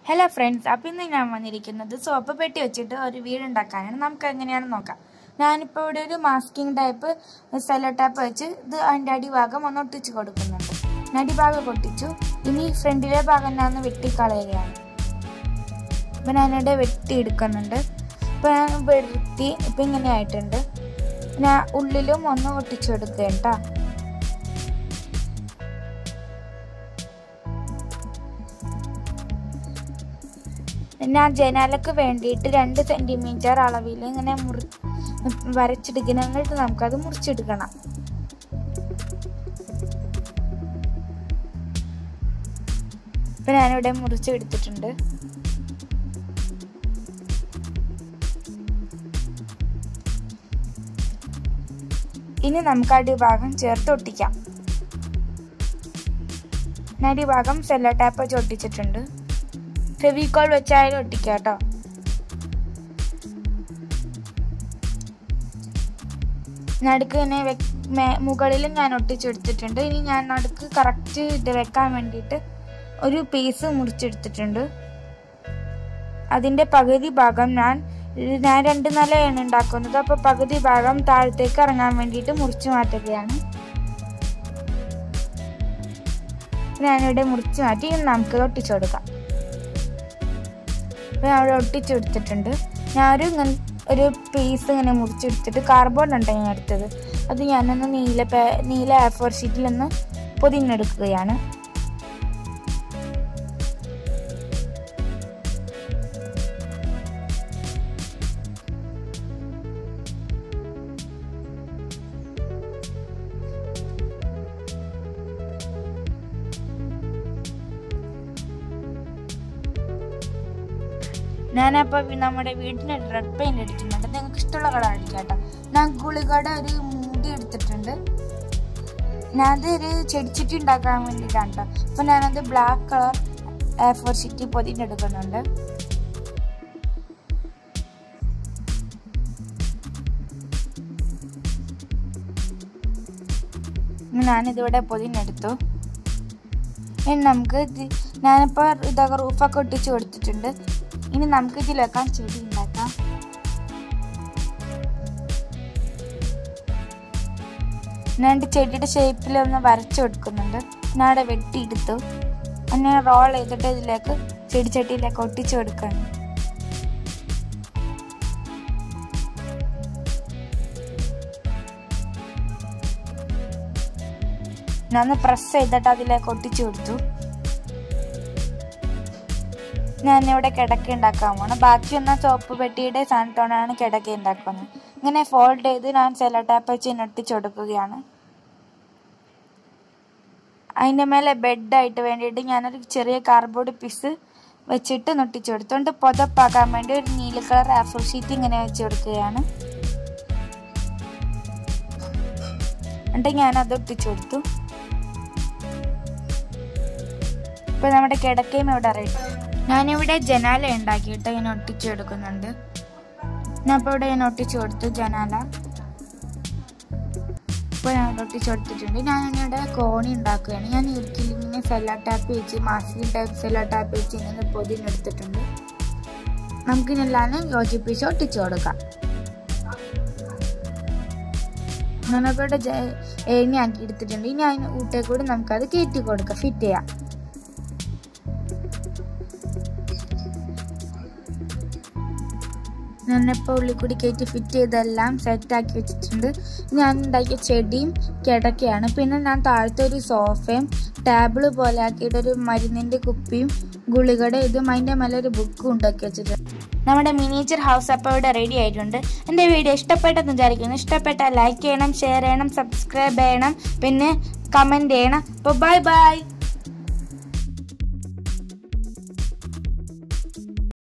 hello friends അപ്പം ഇന്ന് ഞാൻ വന്നിരിക്കുന്നത് സോപ്പ് പെട്ടി വെച്ചിട്ട് ഒരു വീടുണ്ടാക്കാനാണ് നമുക്ക് എങ്ങനെയാണെന്ന് നോക്കാം ഞാനിപ്പോൾ ഇവിടെ ഒരു മാസ്കിംഗ് ടൈപ്പ് സെല്ലോ ടാപ്പ് വെച്ച് ഇത് അതിൻ്റെ അടിഭാഗം ഒന്ന് ഒട്ടിച്ച് കൊടുക്കുന്നുണ്ട് ഞാൻ അടിഭാഗം ഒട്ടിച്ചു ഇനി ഫ്രണ്ടിലെ ഭാഗം ഞാൻ ഒന്ന് വെട്ടിക്കളയുകയാണ് ഇപ്പം ഞാനിവിടെ വെട്ടി എടുക്കുന്നുണ്ട് ഇപ്പം ഞാൻ വെട്ടി ഇപ്പം ഇങ്ങനെ ആയിട്ടുണ്ട് ഞാൻ ഉള്ളിലും ഒന്ന് ഒട്ടിച്ചു കൊടുക്കുക കേട്ടോ ഞാൻ ജനാലക്ക് വേണ്ടിയിട്ട് രണ്ട് സെന്റിമീറ്റർ അളവിൽ ഇങ്ങനെ മുറി വരച്ചെടുക്കണം എന്നിട്ട് നമുക്കത് മുറിച്ചെടുക്കണം ഇപ്പൊ ഞാനിവിടെ മുറിച്ചെടുത്തിട്ടുണ്ട് ഇനി നമുക്ക് അടിഭാഗം ചേർത്ത് ഒട്ടിക്കാം ഞാൻ അടിഭാഗം സെല്ലോ ടാപ്പ് വെച്ച് ഒട്ടിച്ചിട്ടുണ്ട് ഫെവിക്കോൾ വെച്ചായാലും ഒട്ടിക്കാം കേട്ടോ നടുക്ക് തന്നെ മുകളിലും ഞാൻ ഒട്ടിച്ചെടുത്തിട്ടുണ്ട് ഇനി ഞാൻ നടുക്ക് കറക്റ്റ് ഇത് വെക്കാൻ വേണ്ടിയിട്ട് ഒരു പീസ് മുറിച്ചെടുത്തിട്ടുണ്ട് അതിൻ്റെ പകുതി ഭാഗം ഞാൻ ഞാൻ രണ്ട് നിലയാണ് ഉണ്ടാക്കുന്നത് അപ്പോൾ പകുതി ഭാഗം താഴത്തേക്ക് ഇറങ്ങാൻ വേണ്ടിയിട്ട് മുറിച്ച് മാറ്റുകയാണ് ഞാനിവിടെ മുറിച്ച് മാറ്റി നമുക്ക് ഒട്ടിച്ചു കൊടുക്കാം അപ്പോൾ അവിടെ ഒട്ടിച്ചെടുത്തിട്ടുണ്ട് ഞാനൊരു ഇങ്ങനെ ഒരു പീസ് ഇങ്ങനെ മുറിച്ചെടുത്തിട്ട് കാർബോർഡ് ഉണ്ട് ഞാൻ എടുത്തത് അത് ഞാനൊന്ന് നീല പേ നീല എ ഫോർ ഷീറ്റിൽ നിന്ന് പൊതിഞ്ഞെടുക്കുകയാണ് ഞാനപ്പോൾ നമ്മുടെ വീടിന് റെഡ് പെയിന്റ് അടിക്കുന്നുണ്ട് നിങ്ങൾക്ക് ഇഷ്ടമുള്ള കളർ അടിക്കാം കേട്ടോ ഞാൻ ഗുളികയുടെ ഒരു മൂടി എടുത്തിട്ടുണ്ട് ഞാനത് ഒരു ചെടിച്ചിട്ടി ഉണ്ടാക്കാൻ വേണ്ടിയിട്ടാണ് കേട്ടോ അപ്പം ഞാനത് black colour A four sheet പൊതിഞ്ഞെടുക്കുന്നുണ്ട് ഞാനിതിവിടെ പൊതിഞ്ഞെടുത്തു ഇനി നമുക്ക് ഞാനിപ്പോൾ ഇതൊക്കെ റൂഫൊക്കെ ഒട്ടിച്ച് കൊടുത്തിട്ടുണ്ട് ഇനി നമുക്ക് ഇതിൽ വെക്കാൻ ചെടി ഉണ്ടാക്കാം ഞാൻ ചെടിയുടെ ഷേപ്പിൽ ഒന്ന് വരച്ചു കൊടുക്കുന്നുണ്ട് ഞാൻ അവിടെ വെട്ടിയെടുത്തു അങ്ങനെ റോൾ ചെയ്തിട്ട് ഇതിലേക്ക് ചെടി ചട്ടിയിലേക്ക് ഒട്ടിച്ചു കൊടുക്കണം ഞാൻ പ്രസ് ചെയ്തിട്ട് അതിലേക്ക് ഒട്ടിച്ചു കൊടുത്തു ഞാൻ ഇവിടെ കിടക്ക ഉണ്ടാക്കാൻ പോണ് ബാക്കി ഒന്ന ചോപ്പ് പെട്ടിയുടെ സാധനത്തോടാണ് കിടക്ക ഉണ്ടാക്കുന്നത് ഇങ്ങനെ ഫോൾഡ് ചെയ്ത് ഞാൻ സെല്ലോ ടാപ്പ് വെച്ച് ഒട്ടിച്ചു കൊടുക്കുകയാണ് അതിൻ്റെ മേലെ ബെഡായിട്ട് വേണ്ടിയിട്ട് ഞാനൊരു ചെറിയ കാർഡ്ബോർഡ് പീസ് വെച്ചിട്ട് നൊട്ടിച്ചു കൊടുത്തുകൊണ്ട് പുതപ്പാക്കാൻ വേണ്ടി ഒരു നീല കളർ ആഫ്രോ ഷീറ്റ് ഇങ്ങനെ വെച്ച് കൊടുക്കുകയാണ് എന്നിട്ട് ഞാനത് ഒട്ടിച്ചു കൊടുത്തു ഇപ്പൊ നമ്മുടെ കിടക്കയും ഇവിടെ റെഡി ഞാനിവിടെ ജനാല ഉണ്ടാക്കിയിട്ട് ഇങ്ങനെ ഒട്ടിച്ചു കൊടുക്കുന്നുണ്ട് ഞാൻ ഇപ്പോൾ ഇവിടെ ഞാൻ ഒട്ടിച്ചു കൊടുത്തു ജനാല ഇപ്പോൾ ഞാൻ ഒട്ടിച്ചു കൊടുത്തിട്ടുണ്ട് ഞാൻ ഇവിടെ കോണി ഉണ്ടാക്കുകയാണ് ഞാൻ ഇരിക്കൽ ഇങ്ങനെ സെല്ലോ ടാപ്പ് വെച്ച് മാസ്കിംഗ് ടൈപ്പ് സെല്ലോ ടാപ്പ് വെച്ച് ഇങ്ങനെ പൊതിഞ്ഞെടുത്തിട്ടുണ്ട് നമുക്കിനെല്ലാം യോജിപ്പിച്ച് ഒട്ടിച്ചു കൊടുക്കാം ഞാനപ്പോൾ ഇവിടെ ഏണിയാക്കി എടുത്തിട്ടുണ്ട് ഇനി അതിന് ഊട്ടേ കൂടി നമുക്കത് കയറ്റി കൊടുക്കാം ഫിറ്റ് ചെയ്യാം ഞാനിപ്പോൾ ഉള്ളിൽ കൂടി കയറ്റി ഫിറ്റ് ചെയ്തെല്ലാം സെറ്റാക്കി വെച്ചിട്ടുണ്ട് ഞാൻ ഉണ്ടാക്കിയ ചെടിയും കിടക്കയാണ് പിന്നെ ഞാൻ താഴത്തെ ഒരു സോഫയും ടേബിള് പോലെ ആക്കിയിട്ട് ഒരു മരുന്നിൻ്റെ കുപ്പിയും ഗുളികയുടെ ഇതും അതിൻ്റെ മേലെ ഒരു ബുക്കും ഉണ്ടാക്കി വെച്ചിട്ടുണ്ട് നമ്മുടെ മിനിയേച്ചർ ഹൗസ് അപ്പോൾ ഇവിടെ റെഡി ആയിട്ടുണ്ട് എൻ്റെ വീഡിയോ ഇഷ്ടപ്പെട്ടെന്ന് വിചാരിക്കുന്നു ഇഷ്ടപ്പെട്ടാൽ ലൈക്ക് ചെയ്യണം ഷെയർ ചെയ്യണം സബ്സ്ക്രൈബ് ചെയ്യണം പിന്നെ കമൻറ്റ് ചെയ്യണം അപ്പോൾ ബൈ ബൈ